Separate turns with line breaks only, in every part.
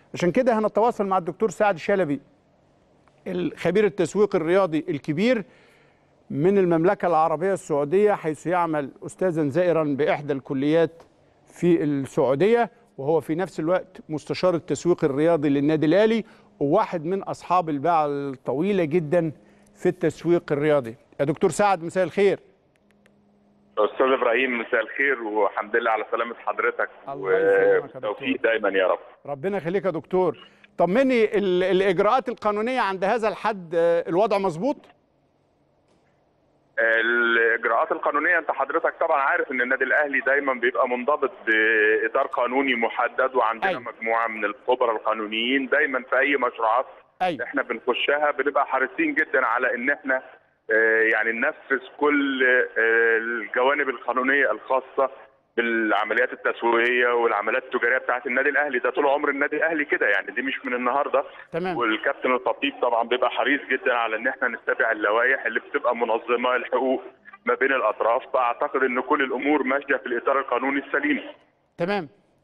عشان كده هنتواصل مع الدكتور سعد شلبي الخبير التسويق الرياضي الكبير من المملكة العربية السعودية حيث يعمل أستاذا زائرا بإحدى الكليات في السعودية وهو في نفس الوقت مستشار التسويق الرياضي للنادي الأهلي وواحد من أصحاب الباعة الطويلة جدا في التسويق الرياضي يا دكتور سعد مساء الخير
استاذ ابراهيم مساء الخير والحمد لله على سلامه حضرتك
الله يسلمك يا
والتوفيق
دكتور.
دايما يا رب
ربنا يخليك يا دكتور طمني ال- الإجراءات القانونية عند هذا الحد آه، الوضع مظبوط
الاجراءات القانونيه انت حضرتك طبعا عارف ان النادي الاهلي دايما بيبقى منضبط باطار قانوني محدد وعندنا
أيوة.
مجموعه من الخبراء القانونيين دايما في اي مشروعات
أيوة
احنا بنخشها بنبقى حريصين جدا على ان احنا آه، يعني ننفذ كل آه، الجوانب القانونيه الخاصه بالعمليات التسويقيه والعمليات التجاريه بتاعت النادي الاهلي ده طول عمر النادي الاهلي كده يعني دي مش من النهارده
تمام
والكابتن الخطيب طبعا بيبقى حريص جدا على ان احنا نتبع اللوائح اللي بتبقى منظمه الحقوق ما بين الاطراف فاعتقد ان كل الامور ماشيه في الاطار القانوني السليم
تمام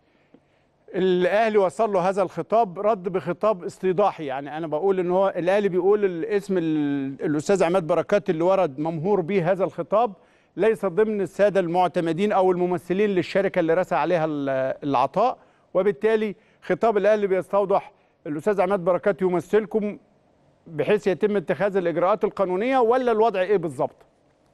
الاهلي وصل له هذا الخطاب رد بخطاب استيضاحي يعني انا بقول ان هو الاهلي بيقول الاسم ال- الاستاذ عماد بركات اللي ورد ممهور به هذا الخطاب ليس ضمن الساده المعتمدين او الممثلين للشركه اللي رسى عليها ال- العطاء وبالتالي خطاب الاهلي بيستوضح الاستاذ عماد بركات يمثلكم بحيث يتم اتخاذ الاجراءات القانونيه ولا الوضع ايه بالظبط؟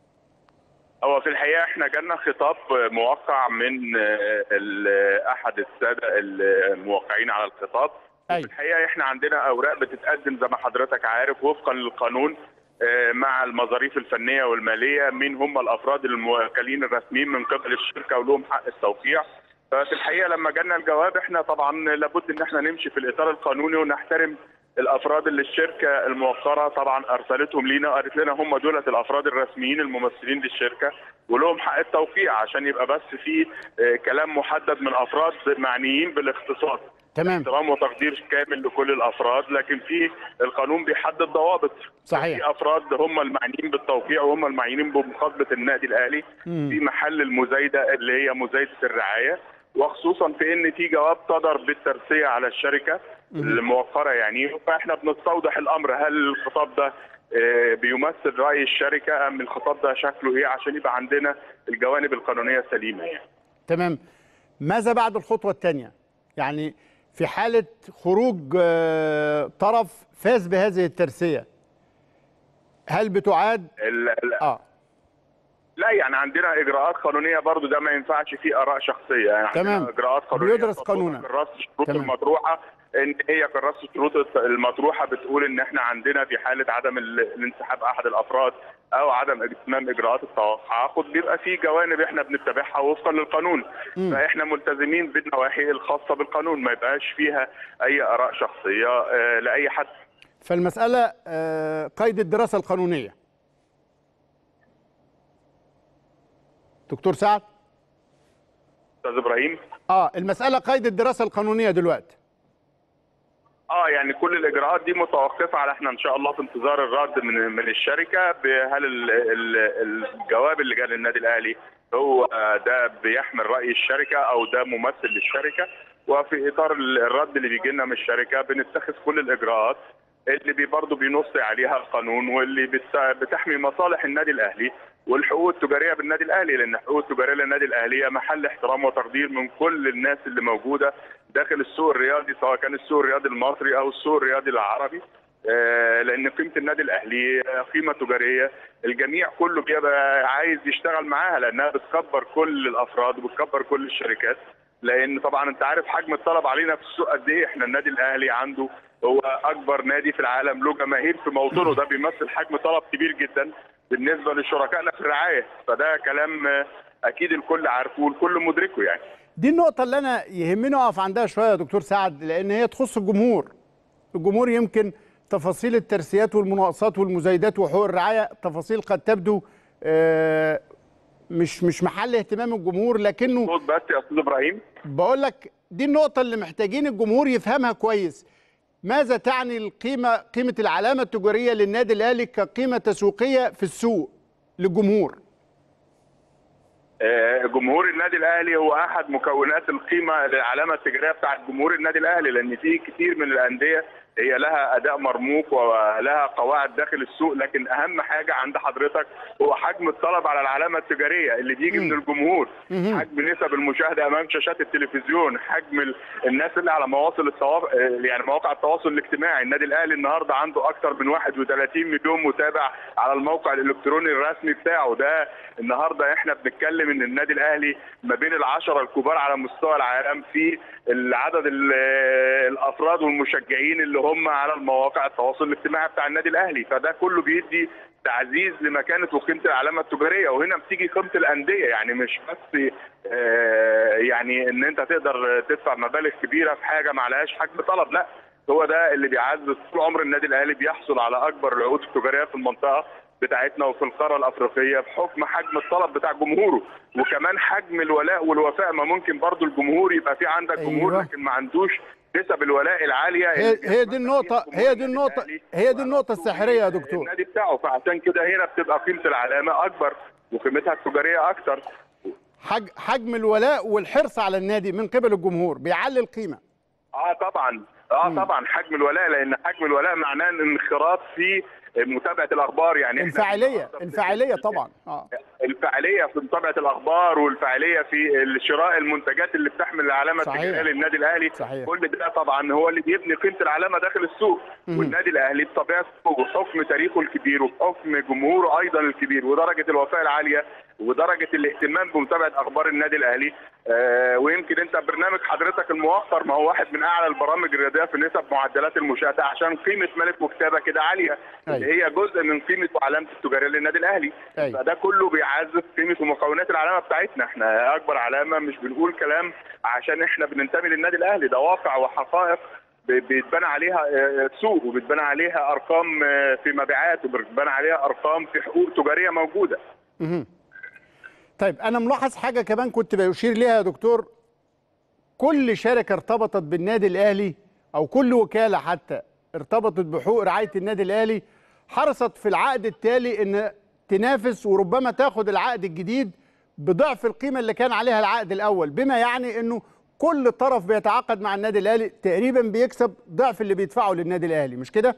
هو في الحقيقه احنا جالنا خطاب موقع من آه، ال- احد الساده الموقعين على الخطاب
أيوة.
في الحقيقه احنا عندنا اوراق بتتقدم زي ما حضرتك عارف وفقا للقانون آه، مع المظاريف الفنيه والماليه مين هم الافراد الموكلين الرسميين من قبل الشركه ولهم حق التوقيع ففي الحقيقه لما جالنا الجواب احنا طبعا لابد ان احنا نمشي في الاطار القانوني ونحترم الافراد اللي الشركه الموقره طبعا ارسلتهم لينا قالت لنا هم دولت الافراد الرسميين الممثلين للشركه ولهم حق التوقيع عشان يبقى بس في آه، كلام محدد من افراد معنيين بالاختصاص
تمام
احترام وتقدير كامل لكل الافراد لكن في القانون بيحدد ضوابط
صحيح.
في افراد هم المعنيين بالتوقيع وهم المعنيين بمخاطبه النادي الاهلي
مم.
في محل المزايده اللي هي مزايده الرعايه وخصوصا في ان في جواب صدر بالترسيه على الشركه الموقره يعني فاحنا بنستوضح الامر هل الخطاب ده آه، بيمثل راي الشركه ام الخطاب ده شكله ايه عشان يبقى عندنا الجوانب القانونيه سليمه يعني
تمام ماذا بعد الخطوة الثانية؟ يعني في حالة خروج آه، طرف فاز بهذه الترسية هل بتعاد
ال- ال-
اه
لا يعني عندنا اجراءات قانونيه برضو ده ما ينفعش فيه اراء شخصيه يعني
تمام.
عندنا اجراءات قانونيه
بيدرس
تطبق
قانونا.
كراسه الشروط
تمام.
المطروحه ان هي كراسه الشروط المطروحه بتقول ان احنا عندنا في حاله عدم ال- الانسحاب احد الافراد او عدم اتمام اجراءات التعاقد بيبقى في جوانب احنا بنتبعها وفقا للقانون فاحنا ملتزمين بالنواحي الخاصه بالقانون ما يبقاش فيها اي اراء شخصيه آه، لاي حد
فالمسألة آه، قيد الدراسة القانونية دكتور سعد
استاذ ابراهيم
اه المسألة قيد الدراسة القانونية دلوقتي
اه يعني كل الاجراءات دي متوقفه على احنا ان شاء الله في انتظار الرد من من الشركه بهل ال- ال- الجواب اللي جاء للنادي الاهلي هو آه، ده بيحمل راي الشركه او ده ممثل للشركه وفي اطار ال- الرد اللي بيجي لنا من الشركه بنتخذ كل الاجراءات اللي بي برضه بينص عليها القانون واللي بت- بتحمي مصالح النادي الاهلي والحقوق التجاريه بالنادي الاهلي لان الحقوق التجاريه للنادي الاهلي هي محل احترام وتقدير من كل الناس اللي موجوده داخل السوق الرياضي سواء كان السوق الرياضي المصري او السوق الرياضي العربي آه، لان قيمه النادي الاهلي آه، قيمه تجاريه الجميع كله بيبقى عايز يشتغل معاها لانها بتكبر كل الافراد وبتكبر كل الشركات لان طبعا انت عارف حجم الطلب علينا في السوق قد ايه احنا النادي الاهلي عنده هو اكبر نادي في العالم له جماهير في موطنه ده بيمثل حجم طلب كبير جدا بالنسبه لشركائنا في الرعايه فده كلام آه، اكيد الكل عارفه والكل مدركه يعني
دي النقطة اللي أنا يهمني أقف عندها شوية يا دكتور سعد لأن هي تخص الجمهور الجمهور يمكن تفاصيل الترسيات والمناقصات والمزايدات وحقوق الرعاية تفاصيل قد تبدو آه، مش مش محل اهتمام الجمهور لكنه
صوت بس يا استاذ ابراهيم
بقول لك دي النقطة اللي محتاجين الجمهور يفهمها كويس ماذا تعني القيمة قيمة العلامة التجارية للنادي الأهلي كقيمة تسويقية في السوق للجمهور
آه، جمهور النادي الاهلي هو احد مكونات القيمه للعلامه التجاريه بتاعت جمهور النادي الاهلي لان في كتير من الانديه هي لها اداء مرموق ولها قواعد داخل السوق لكن اهم حاجه عند حضرتك هو حجم الطلب على العلامه التجاريه اللي بيجي من الجمهور
مهم.
حجم نسب المشاهده امام شاشات التلفزيون حجم ال- الناس اللي على مواصل التواصل يعني مواقع التواصل الاجتماعي النادي الاهلي النهارده عنده اكثر من 31 مليون متابع على الموقع الالكتروني الرسمي بتاعه ده النهارده احنا بنتكلم ان النادي الاهلي ما بين العشره الكبار على مستوى العالم في العدد ال- الافراد والمشجعين اللي هم على المواقع التواصل الاجتماعي بتاع النادي الاهلي فده كله بيدي تعزيز لمكانه وقيمه العلامه التجاريه وهنا بتيجي قيمه الانديه يعني مش بس آه، يعني ان انت تقدر تدفع مبالغ كبيره في حاجه ما عليهاش حجم طلب لا هو ده اللي بيعزز طول عمر النادي الاهلي بيحصل على اكبر العقود التجاريه في المنطقه بتاعتنا وفي القاره الافريقيه بحكم حجم الطلب بتاع جمهوره وكمان حجم الولاء والوفاء ما ممكن برضو الجمهور يبقى في عندك جمهور
أيوة.
لكن ما عندوش نسب الولاء العاليه
هي
اللي
هي دي النقطة هي دي النقطة هي دي النقطة الساحرية يا دكتور
النادي بتاعه فعشان كده هنا بتبقى قيمه العلامه اكبر وقيمتها التجاريه اكتر
حج حجم الولاء والحرص على النادي من قبل الجمهور بيعلي القيمة
اه طبعا اه طبعا حجم الولاء لان حجم الولاء معناه ان انخراط في متابعه الاخبار يعني إحنا
الفاعلية
النهاردة
الفاعلية طبعا اه
الفاعليه في متابعه الاخبار والفاعليه في شراء المنتجات اللي بتحمل العلامه
صحيح.
التجاريه للنادي الاهلي
صحيح.
كل ده طبعا هو اللي بيبني قيمه العلامه داخل السوق
مم.
والنادي الاهلي بطبيعته وبحكم تاريخه الكبير وبحكم جمهوره ايضا الكبير ودرجه الوفاء العاليه ودرجه الاهتمام بمتابعه اخبار النادي الاهلي آه ويمكن انت برنامج حضرتك الموفر ما هو واحد من اعلى البرامج الرياضيه في نسب معدلات المشاهده عشان قيمه ملك وكتابه كده عاليه اللي هي جزء من قيمه وعلامه التجاريه للنادي الاهلي
أيوة.
فده كله بيعزز قيمه ومكونات العلامه بتاعتنا احنا اكبر علامه مش بنقول كلام عشان احنا بننتمي للنادي الاهلي ده واقع وحقائق ب- بيتبنى عليها آه، سوق وبيتبنى عليها ارقام آه، في مبيعات وبيتبنى عليها ارقام في حقوق تجاريه موجوده
مهم. طيب انا ملاحظ حاجه كمان كنت بشير ليها يا دكتور كل شركه ارتبطت بالنادي الاهلي او كل وكاله حتى ارتبطت بحقوق رعايه النادي الاهلي حرصت في العقد التالي ان تنافس وربما تاخد العقد الجديد بضعف القيمه اللي كان عليها العقد الاول بما يعني انه كل طرف بيتعاقد مع النادي الاهلي تقريبا بيكسب ضعف اللي بيدفعه للنادي الاهلي مش كده؟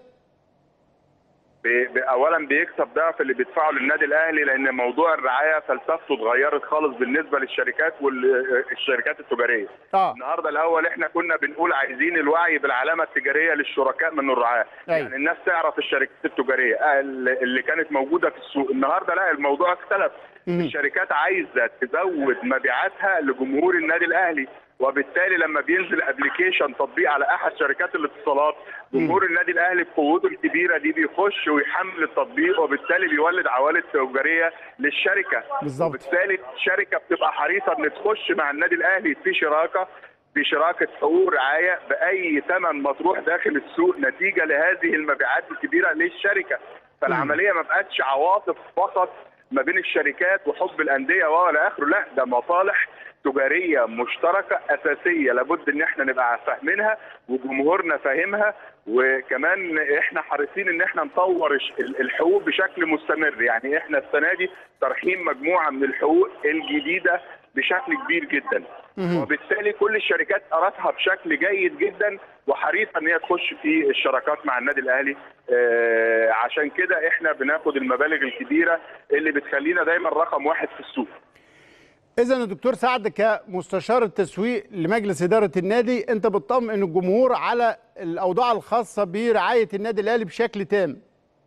ب- ب- اولا بيكسب ضعف اللي بيدفعه للنادي الاهلي لان موضوع الرعايه فلسفته اتغيرت خالص بالنسبه للشركات والشركات التجاريه.
اه
النهارده الاول احنا كنا بنقول عايزين الوعي بالعلامه التجاريه للشركاء من الرعاه
أيوة.
يعني الناس تعرف الشركات التجاريه آه، اللي اللي كانت موجوده في السوق النهارده لا الموضوع اختلف
مم.
الشركات عايزه تزود مبيعاتها لجمهور النادي الاهلي وبالتالي لما بينزل ابلكيشن تطبيق على احد شركات الاتصالات جمهور النادي الاهلي بقوته الكبيره دي بيخش ويحمل التطبيق وبالتالي بيولد عوائد تجاريه للشركه
بالظبط.
وبالتالي الشركه بتبقى حريصه ان تخش مع النادي الاهلي في شراكه في شراكه حقوق رعايه باي ثمن مطروح داخل السوق نتيجه لهذه المبيعات الكبيره للشركه فالعمليه ما بقتش عواطف فقط ما بين الشركات وحب الانديه والى اخره لا ده مصالح تجاريه مشتركه اساسيه لابد ان احنا نبقى فاهمينها وجمهورنا فاهمها وكمان احنا حريصين ان احنا نطور الش- الحقوق بشكل مستمر يعني احنا السنه دي طرحين مجموعه من الحقوق الجديده بشكل كبير جدا وبالتالي كل الشركات قراتها بشكل جيد جدا وحريصه ان هي تخش في الشراكات مع النادي الاهلي آه عشان كده احنا بناخد المبالغ الكبيره اللي بتخلينا دايما رقم واحد في السوق
اذا يا دكتور سعد كمستشار التسويق لمجلس اداره النادي انت بتطمئن الجمهور على الاوضاع الخاصه برعايه النادي الاهلي بشكل تام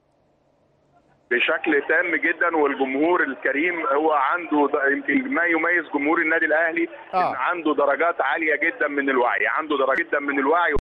بشكل تام جدا والجمهور الكريم هو عنده د- يمكن ما يميز جمهور النادي الاهلي
آه.
ان عنده درجات عاليه جدا من الوعي عنده درجات جدا من الوعي